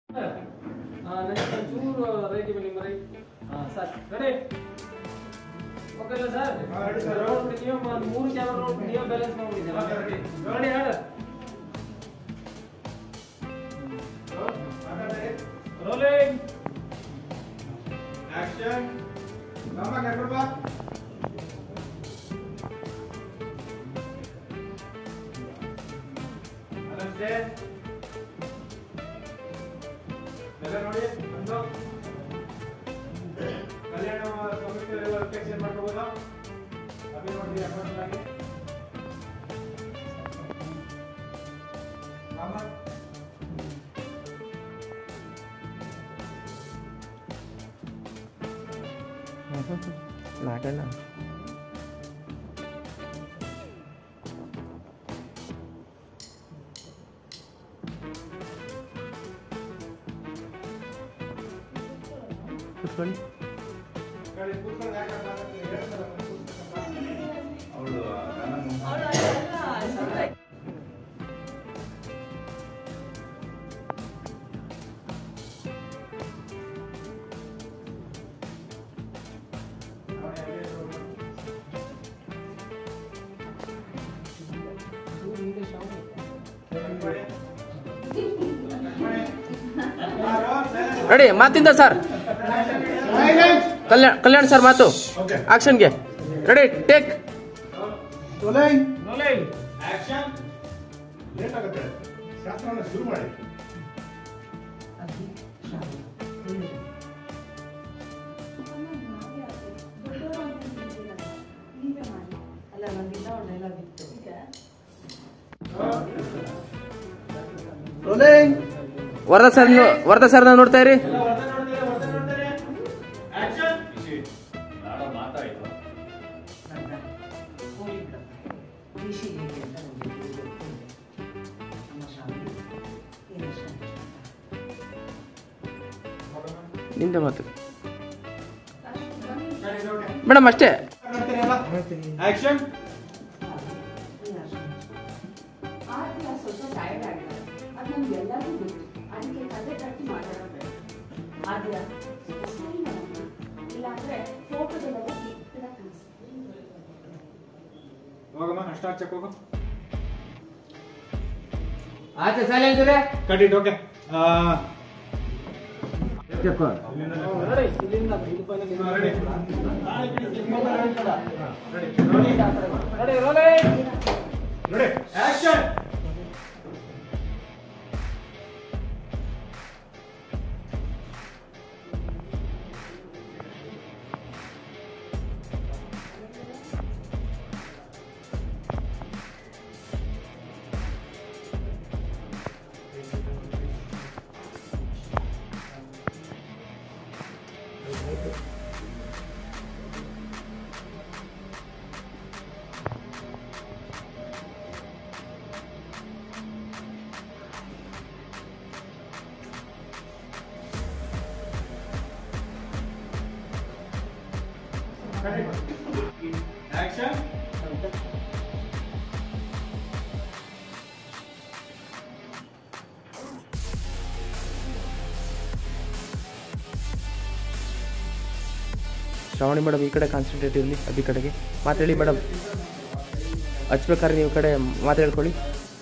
Next ಚೂರು right ಬನ್ನಿ ಮರೈ ಹಾಂ ಸರ್ ರೆಡಿ ಓಕೆ ಅಲ್ಲ ಸರ್ ಹಾ, ready sir. ನೋಡ್ಬಿಡಿ ನೀವು ಒಂದು ಮೂರು ಕ್ಯಾಮರಾ ನೋಡ್ಬಿಟ್ಟು ನೀವು ಬ್ಯಾಲೆನ್ಸ್ ಮಾಡ್ಬಿಟ್ಟಿದ್ದೀರಾ Okay, ready. ರೆಡಿ ಹೇಳ ರೋಲಿಂಗ್ ಆಕ್ಷನ್ ನಮ್ಮ ಕರ್ಕೊಂಡು ಬಾ ಅದಷ್ಟೇ ಎಲ್ಲ ನೋಡಿ ಒಂದು ಕಲ್ಯಾಣ ಸಮಿತಿ ರಿಫ್ಲೆಕ್ಷನ್ ಮಾಡ್ಕೋಬೋದಾ ಅಭಿ ನೋಡಿ ಅಕೌಂಟ್ ಆಗಿ ಮಾಮ ನಾಗಣ್ಣ ಕುತ್ಕೊಳ್ಳಿ ಕಡೆ ಕೂತ್ಕೊಂಡು ಯಾಕೆ ಮಾತಾಡ್ತೀರಿ? ಹೇಳ್ತಾರಲ್ಲ, ಕೂತ್ಕೊಂಡು. ಅವಳು ಅವನೇ ಅಲ್ಲೇ ಇರೋನು. ಕಟ್ ಮಾಡಿ. ಕಟ್ ಮಾಡಿ. ಯಾರು? ರೆಡಿ ಮಾತಿಂದ ಸರ್ ಕಲ್ಯಾಣ್ ಕಲ್ಯಾಣ್ ಸರ್ ಮಾತು Okay. ಆಕ್ಷನ್ಗೆ ready take rolling rolling action late ಆಗುತ್ತೆ ಶಾಸ್ತ್ರವನ್ನು ಶುರು ಮಾಡಿ ಅಲ್ಲ ನಂಗಿನ್ನ ಒಂದು ಡೈಲಾಗ್ ಇತ್ತು ರೋಲಿಂಗ್ ವರದ ಸರ್ ವರದ ಸರ್ನ ನೋಡ್ತಾ ಇರಿ ಎಲ್ಲ ಹೊರತ ನೋಡ್ತಾರೆ ಹೊರತ ನೋಡ್ತಾರೆ ಆಕ್ಷನ್ ನಾಡೋ ಮಾತಾಯ್ತು ಹೋಗಿ ಬಿಡಪ್ಪ ರಿಷಿ ಹೇಗೆ ಅಂತ ನಮಗೆ ಗೊತ್ತಿದೆ ನಮ್ಮ ಶಾಲೆ ಏನು ಇಷ್ಟ ನಿಂದ ಮಾತು ಸರಿ ಓಕೆ ಮೇಡಮ್ ಅಷ್ಟೇ ನೋಡ್ತೀರಲ್ಲ ಆಕ್ಷನ್ ಆರ್ತಿ ಆ ಸ್ವಲ್ಪ ಟೈರ್ಡ್ ಆಗಿದ್ದಾರೆ ಅದು ನಮ್ಗೆ ಎಲ್ಲರಿಗೂ ಗೊತ್ತು ಅದಕ್ಕೆ ಕತೆ ಕಟ್ಟಿ ಮಾತಾಡೋದು ಆದ್ಯ ಸರಿ ಮಾಡಮ್ಮ ಇಲ್ಲಾಂದ್ರೆ ಫೋಟೋದೆಲ್ಲ ಕೆಟ್ಟದಾಗ ಕಾಣಿಸ್ತದೆ ಹೋಗಮ್ಮ ಅಷ್ಟ ಚೆಕ್ ಹೋಗು ಆಚೆ silence cut it okay ready ಇಲ್ಲಿಂದ ಇದು final ready ready rolling ready action action Shravani madam ಈ ಕಡೆ ಕಾನ್ಸಂಟ್ರೇಟ್ ಇರಲಿ ಅದಿ ಕಡೆಗೆ ಮಾತಾಡಿ ಮೇಡಮ್ ಹಚ್ಬೇಕಾದ್ರೆ ನೀವು ಈ ಕಡೆ ಮಾತಾಡ್ಕೊಳ್ಳಿ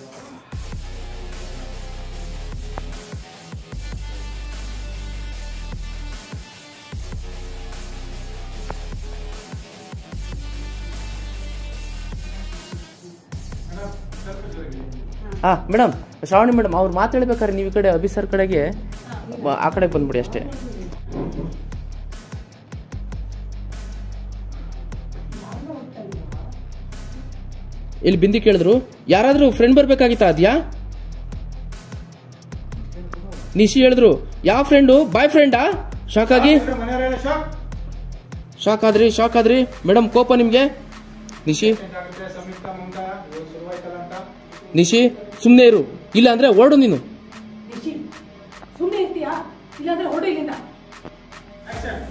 ಹಾಂ ಮೇಡಮ್ ಶ್ರಾವಣಿ ಮೇಡಮ್ ಅವ್ರು ಮಾತಾಡ್ಬೇಕಾದ್ರೆ ನೀವು ಈ ಕಡೆ ಅಭಿ ಸರ್ ಕಡೆಗೆ ಬ- ಆ ಕಡೆಗೆ ಬಂದ್ಬಿಡಿ ಅಷ್ಟೇ ಇಲ್ಲಿ ಬಿಂದಿ ಕೇಳಿದ್ರು ಯಾರಾದ್ರೂ ಫ್ರೆಂಡ್ ಬರ್ಬೇಕಾಗಿತ್ತಾ ಅದ್ಯಾ ನಿಶಿ ಹೇಳಿದ್ರು ಯಾವ ಫ್ರೆಂಡು ಬಾಯ್ ಫ್ರೆಂಡಾ ಶಾಕ್ ಆಗಿ ಮನೆಯವರೆಲ್ಲ ಶಾಕ್ ಶಾಕ್ ಆದ್ರಿ ಶಾಕ್ ಆದ್ರಿ ಮೇಡಮ್ ಕೋಪ ನಿಮ್ಗೆ ನಿಶಿ ಆಗುತ್ತೆ ಸಂಯುಕ್ತ ಮಮತಾ ಇವಾಗ ಶುರುವಾಯ್ತಲ್ಲ ಅಂತ ನಿಶಿ ಸುಮ್ಮನೆ ಇರು ಇಲ್ಲ ಅಂದ್ರೆ ಓಡು ನೀನು ರಿಷಿ ಸುಮ್ಮನೆ ಇರ್ತೀಯಾ ಇಲ್ಲಾಂದ್ರೆ ಹೊಡು ಇಲ್ಲಿಂದ ಆಕ್ಷನ್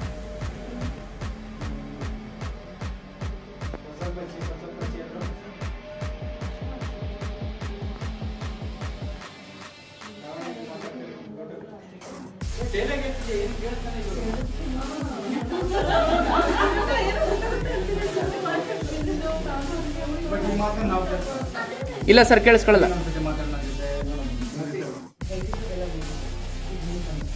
ಸ್ವಲ್ಪ ಚಿ- ಸ್ವಲ್ಪ ಚೇರು. ಡೈಲಾಗ್ ಹೇಳ್ತಿದ್ದೆ ಏನು ಕೇಳ್ತಾನೆ ಇಲ್ಲ ಬಟ್ ಈ ಮಾತನ್ನ ನಾವು ಇಲ್ಲ ಸರ್ ಕೇಳಿಸ್ಕೊಳ್ಳಲ್ಲ ನಮ್ಮ ಜೊತೆ ಮಾತಾಡೋದಿದ್ರೆ ಎಲ್ಲ ಇದೆ. ಇದು ನೀವು ಬಂದು.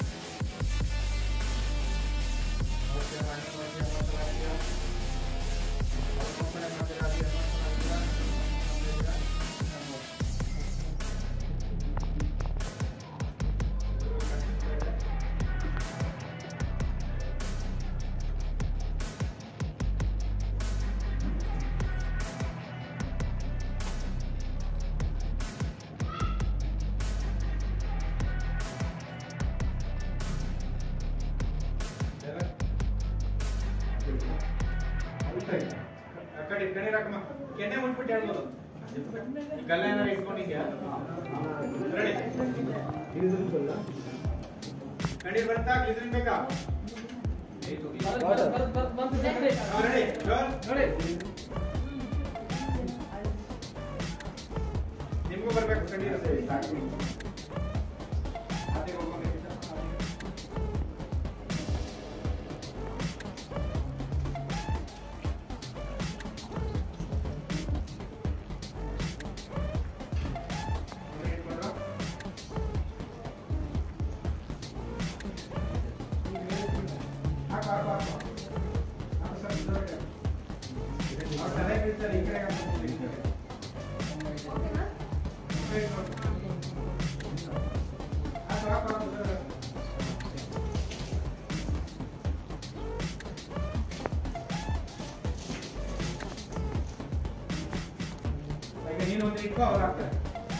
ಆ ಕಡೆ ಕಡೆ ರಾಕಮ್ಮ ಕೆನ್ನೆ ಮುಟ್ಬಿಟ್ಟು ಹೇಳ್ಬೋದು ಗಲ್ಲ ಏನಾರ ಇಟ್ಕೊಂಡಿದ್ಯಾ ರೆಡಿ ಕಡಿ ಬರ್ತಾ ಗ್ಲಿಸರಿನ್ ಬೇಕಾ ಬರ್- ಬರ್- ಬರ್- ಬರ್- ಬಂತು ಸರ್, ಕಡೆ. ರೆಡಿ ರೋಲ್ ನೋಡಿ ನಿಮಗೂ ಬರ್ಬೇಕು ಕಡಿ ಸಾಕು ಆಚೆಗೆ ಹೋಗ್ಬೇಕಿತ್ತ? ಆಚೆಗೆ ಇಟ್ಕೊಂಡ್ರಾ? ಹಾಕು, ಹಾಕು, ಹಾಕು. ಹಾಕು ಸರ್, ಇದ್ರೊಳಗೆ. ಅವ್ರು ತಲೆಗೆ ಬೀಳ್ತಾರೆ, ಈ ಕಡೆಗೆ ಹಾಕ್ಬೇಕು, ಈ ಕಡೆ. ಈ ಕಡೆ ಇಟ್ಕೊಂಡು. ಹಾಕು, ಹಾಕು, ಹಾಕು, ಸರ್. ಈಗ ನೀನು ಒಂದು ಇಟ್ಕೋ ಅವ್ರು ಹಾಕ್ತಾರೆ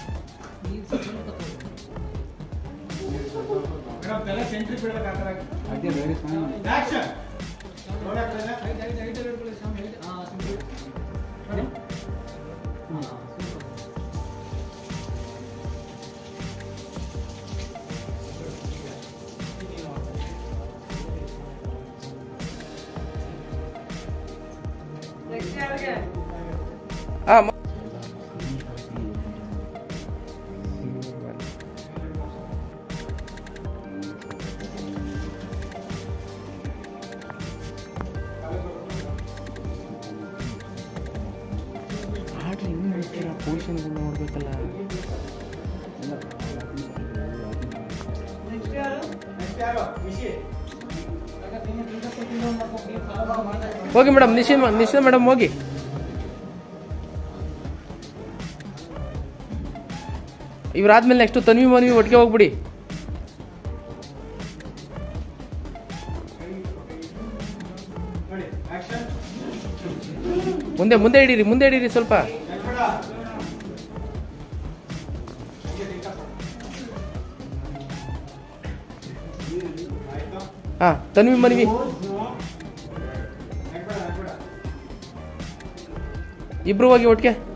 ಮೇಡಮ್ ತಲೆ ಸೆಂಟ್ರಿ ಬಿಡ್ಬೇಕು ಆ ಥರ ಆಕ್ಷನ್ ನೋಡಕ್ಕಿಲ್ಲ ಐದು ಐದು ಐದು ಹಿಡ್ಕೊಳ್ಳಿ ಸ್ವಾಮಿ ಐದು ಹಾಂ ಸಿಂಪಲ್ ನೋಡಿ ಹಾಂ ಸೂಪರ್ ಹಾಂ ಆಡ್ರಿ ಇನ್ನೂ ನೋಡ್ತೀರಾ ಪೊಸಿಷನ್ಗಳು ನೋಡ್ಬೇಕಲ್ಲ ನೆಕ್ಸ್ಟ್ ಯಾರು ವಿಶಿ ಹೋಗಿ ಮೇಡಮ್ ನಿಶಿ ನಿಶಾ ಮೇಡಮ್ ಹೋಗಿ ಇವ್ರಾದ್ಮೇಲೆ ನೆಕ್ಸ್ಟ್ ತನ್ವಿ ಮನ್ವಿ ಒಟ್ಟಿಗೆ ಹೋಗ್ಬಿಡಿ ನೋಡಿ ಆಕ್ಷನ್ ಮುಂದೆ ಮುಂದೆ ಹಿಡೀರಿ ಮುಂದೆ ಹಿಡೀರಿ ಸ್ವಲ್ಪ ಎಲ್ಬೇಡ ಆಯ್ತು ಹಾಂ ತನ್ವಿ ಮನ್ವಿ ಹಾಕ್ಬೇಡ ಹಾಕ್ಬೇಡ ಇಬ್ರು ಹೋಗಿ ಒಟ್ಟಿಗೆ